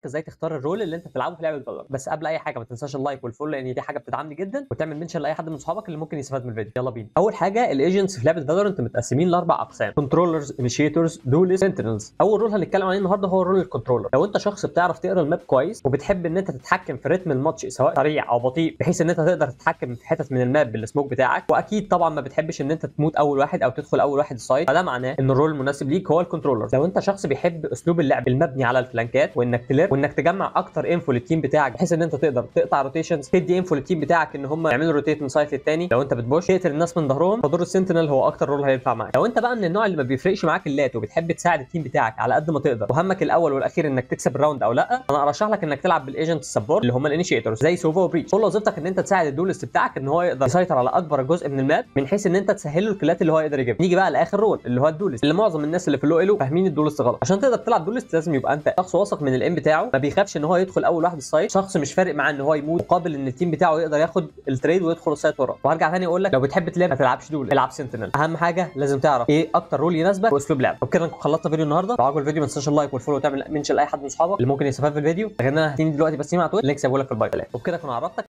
ازاي تختار الرول اللي انت تلعبه في لعبه فالورانت بس قبل اي حاجه ما تنساش اللايك والفولو لان دي حاجه بتدعمني جدا وتعمل منشن لاي حد من صحابك اللي ممكن يستفاد من الفيديو يلا بينا اول حاجه الايجنتس في لعبه فالورانت متقسمين لاربع اقسام كنترولرز انيشيتورز دولز سنتينلز اول رول هنتكلم عليه النهارده هو رول الكنترولر لو انت شخص بتعرف تقرا الماب كويس وبتحب ان انت تتحكم في رتم الماتش سواء سريع او بطيء بحيث ان انت تقدر تتحكم في حتت من الماب بالسموك بتاعك واكيد طبعا ما بتحبش ان انت تموت اول واحد او تدخل اول واحد السايت فده معناه ان الرول المناسب ليك هو الكنترولر لو انت شخص بيحب اسلوب اللعب المبني على الفلانكات وانك تلف وانك تجمع اكتر انفو للتيم بتاعك بحيث ان انت تقدر تقطع روتيشنز تدي انفو للتيم بتاعك ان هم يعملوا روتيت من سايت للتاني لو انت بتبوش تقتل الناس من ظهرهم فدور السنتينل هو اكتر رول هينفع معاك لو انت بقى من النوع اللي ما بيفرقش معاك اللات وبتحب تساعد التيم بتاعك على قد ما تقدر وهمك الاول والاخير انك تكسب الراوند او لا انا ارشح لك انك تلعب بالايجنت السبورت اللي هم الانيشيتورز زي سوفا وبريتش كل وظيفتك ان انت تساعد الدولست بتاعك ان هو يقدر يسيطر على اكبر جزء من الماب من حيث ان انت تسهل له الكلات اللي هو يقدر يجيبها نيجي بقى لاخر رول اللي هو الدولست اللي معظم الناس اللي في اللو ايلو فاهمين الدولست غلط عشان تقدر تلعب دولست لازم يبقى انت شخص واثق من الام بتاعه ما بيخافش ان هو يدخل اول واحد السايت شخص مش فارق معاه ان هو يموت مقابل ان التيم بتاعه يقدر ياخد التريد ويدخل السايت وراه وهرجع تاني اقول لك لو بتحب تلعب ما تلعبش دول العب سنتينل اهم حاجه لازم تعرف ايه اكتر رول يناسبك واسلوب لعب وبكده نكون خلصنا فيديو النهارده لو عجبك الفيديو ما تنساش اللايك والفولو وتعمل منشن لاي حد من اصحابك اللي ممكن يستفاد في الفيديو غير انا هتيجي دلوقتي بس مع تويت اللينك سايبه لك في البايو وبكده اكون عرفتك